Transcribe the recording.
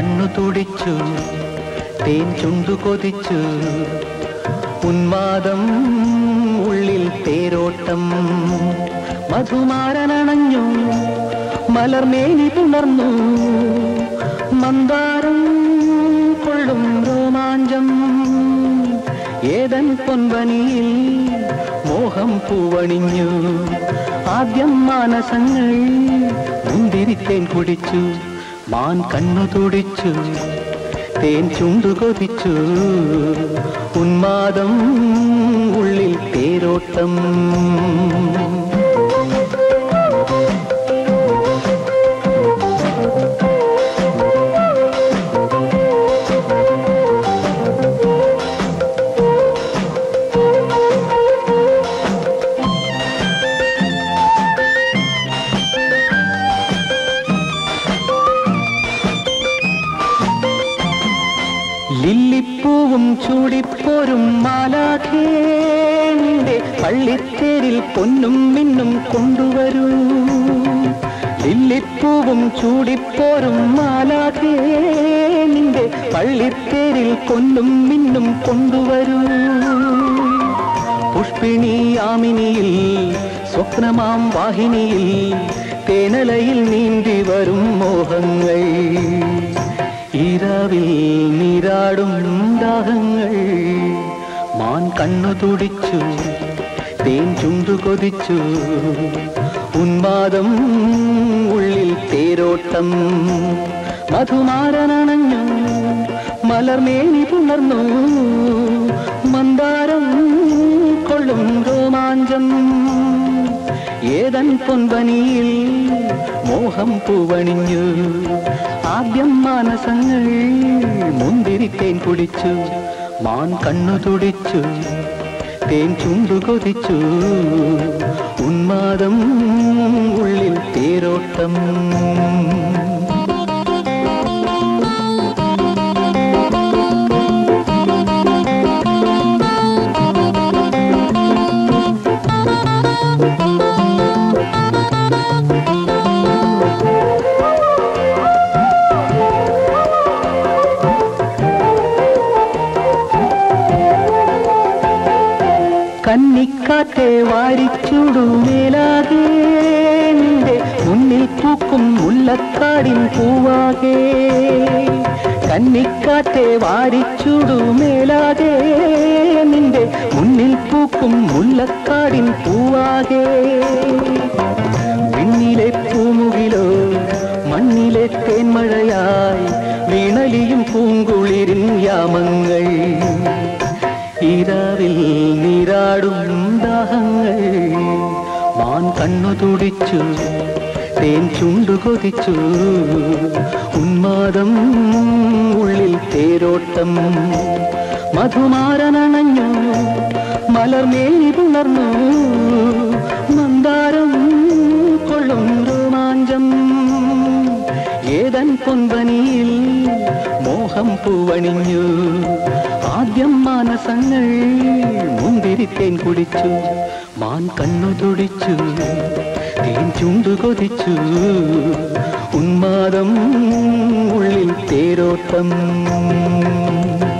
കണ്ണു തുടിച്ചു തേൻ ചുണ്ടു കൊതിച്ചു ഉന്മാദം ഉള്ളിൽ തേരോട്ടം മധുമാരനണഞ്ഞു മലർമേനി പുണർന്നു മന്ദാരം കൊള്ളും രോമാഞ്ചം ഏതൻ പൊൻവനിയിൽ മോഹം പൂവണിഞ്ഞു ആദ്യം മാനസങ്ങൾ മുന്തിരിത്തേൻ കുടിച്ചു മാൻ കണ്ണു തുടിച്ചു തേൻ ചുണ്ടു കൊതിച്ചു ഉന്മാദം ഉള്ളിൽ തേരോട്ടം ലില്ലിപ്പൂവും ചൂടിപ്പോരും മാലാഖേ നിന്റെ പള്ളിത്തേരിൽ പൊന്നും മിന്നും കൊണ്ടുവരൂ ലില്ലിപ്പൂവും ചൂടിപ്പോരും മാലാഖേ നിന്റെ പള്ളിത്തേരിൽ പൊന്നും മിന്നും കൊണ്ടുവരൂ പുഷ്പിണി ആമിനിയിൽ സ്വപ്നമാം വാഹിനിയിൽ തേനലയിൽ നീന്തി വരും മോഹങ്ങൾ ഈരാവിൽ നീരാടും ദാഹങ്ങൾ മാൻ കണ്ണു തുടിച്ചു തേൻ ചുണ്ടു കൊതിച്ചു ഉന്മാദം ഉള്ളിൽ തേരോട്ടം മധുമാരനണഞ്ഞു മലർമേനി പുണർന്നു മന്ദാരം കൊള്ളും രോമാഞ്ചം ഏതൻ പൊൻപനിയിൽ മോഹം പൂവണിഞ്ഞു ആദ്യം മാനസങ്ങൾ മുന്തിരിത്തേൻ കുടിച്ചു മാൻ കണ്ണു തുടിച്ചു തേൻ ചുണ്ടു കൊതിച്ചു ഉന്മാദം ഉള്ളിൽ തേരോട്ടം കന്നിക്കാറ്റെ വാരിച്ചൂടു മേലാകെ നിന്റെ മുന്നിൽ പൂക്കും മുല്ലക്കാടിൻ പൂവാകെ കന്നിക്കാറ്റെ വാരിച്ചൂടു മേലാകെ നിന്റെ മുന്നിൽ പൂക്കും മുല്ലക്കാടിൻ പൂവാകെ വിണ്ണിലെ പൂമുകിലോ മണ്ണിലെ തേന്മഴയായി വീണലിയും പൂങ്കുളിരിൻ യാമങ്ങൾ ഈരാവിൽ നീരാടും ദാഹങ്ങൾ മാൻ കണ്ണു തുടിച്ചു തേൻ ചുണ്ടു കൊതിച്ചു ഉന്മാദം ഉള്ളിൽ തേരോട്ടം മധുമാരനണഞ്ഞു മലർമേനി പുണർന്നു മന്ദാരം കൊള്ളും രോമാഞ്ചം ഏതൻ പൊൻപനിയിൽ മോഹം പൂവണിഞ്ഞു ആദ്യം മാനസങ്ങൾ മുന്തിരിത്തേൻ കുടിച്ചു മാൻ കണ്ണു തുടിച്ചു തേൻ ചുണ്ടു കൊതിച്ചു ഉന്മാദം ഉള്ളിൽ തേരോട്ടം